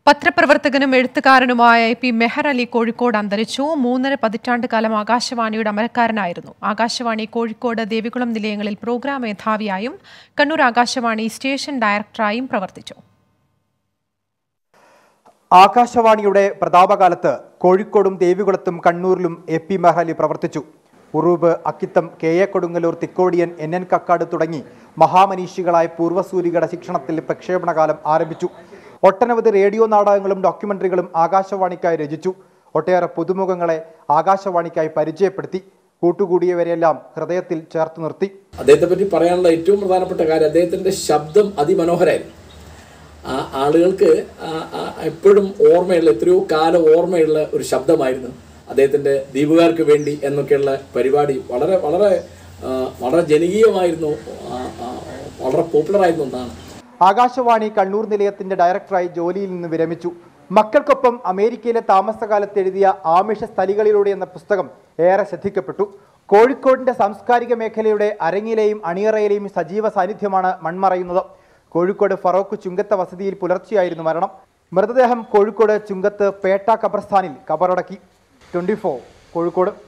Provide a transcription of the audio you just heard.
പത്രപ്രവർത്തകനും എഴുത്തുകാരനുമായ A P Mehar Ali Kozhikode അന്തരിച്ചു മൂന്നര പതിറ്റാണ്ട് കാലം ആകാശവാണിയുടെ അമരക്കാരനായിരുന്നു ആകാശവാണി കോഴിക്കോട് ദേവികുളം നിലയങ്ങളിൽ പ്രോഗ്രാം മേധാവിയായും കണ്ണൂർ ആകാശവാണി സ്റ്റേഷൻ ഡയറക്ടറായും പ്രവർത്തിച്ചു ആകാശവാണിയുടെ പ്രതാപകാലത്ത് കോഴിക്കോടും ദേവികുളത്തും കണ്ണൂരിലും എ പി മെഹ്റലി പ്രവർത്തിച്ചു Uroob Akkitham K A Kodungallur Thikkodiyan N N Kakkad തുടങ്ങി മഹാമനീഷികളായ പൂർവ്വസൂരികളുടെ ശിക്ഷണത്തിൽ പ്രക്ഷേപണകാലം ആരംഭിച്ചു ഒട്ടനവധി റേഡിയോ നാടകങ്ങളും ഡോക്യുമെന്ററികളും ആകാശവാണിക്കായി രചിച്ചു ഒട്ടേറെ പുതുമുഖങ്ങളെ ആകാശവാണിക്കായി പരിചയപ്പെടുത്തി കൂട്ടുകൂടിയവരെല്ലാം ഹൃദയത്തിൽ ചേർത്ത് നിർത്തി അദ്ദേഹത്തെ പറ്റി പറയാനുള്ള ഏറ്റവും പ്രധാനപ്പെട്ട കാര്യം അദ്ദേഹത്തിന്റെ ശബ്ദം അതിമനോഹരമായിരുന്നു ആ ആളുകൾക്ക് ആ- ആ എപ്പോഴും ഓർമ്മയുള്ള എത്രയോ കാലം ഓർമ്മയുള്ള ഒരു ശബ്ദമായിരുന്നു അദ്ദേഹത്തിന്റെ ദ്വീപുകാർക്ക് വേണ്ടി എന്നൊക്കെയുള്ള പരിപാടി വളരെ വളരെ ആ, വളരെ ജനകീയമായിരുന്നു ആ, ആ, വളരെ പോപ്പുലർ ആയിരുന്നു ഒന്നാണ് ആകാശവാണി കണ്ണൂർ നിലയത്തിന്റെ ഡയറക്ടറായി ജോലിയിൽ നിന്ന് വിരമിച്ചു മക്കൾക്കൊപ്പം അമേരിക്കയിലെ താമസകാലത്ത് എഴുതിയ ആമിഷ സ്ഥലികളിലൂടെ എന്ന പുസ്തകം ഏറെ ശ്രദ്ധിക്കപ്പെട്ടു കോഴിക്കോടിന്റെ സാംസ്കാരിക മേഖലയുടെ അരങ്ങിലെയും അണിയറയിലെയും സജീവ സാന്നിധ്യമാണ് മൺമറയുന്നത് കോഴിക്കോട് ഫറോക്ക് ചുങ്കത്ത വസതിയിൽ പുലർച്ചെയായിരുന്നു മരണം മൃതദേഹം കോഴിക്കോട് ചുങ്കത്ത് പേട്ട ഖബർസ്ഥാനിൽ കബറടക്കി ട്വന്റി കോഴിക്കോട്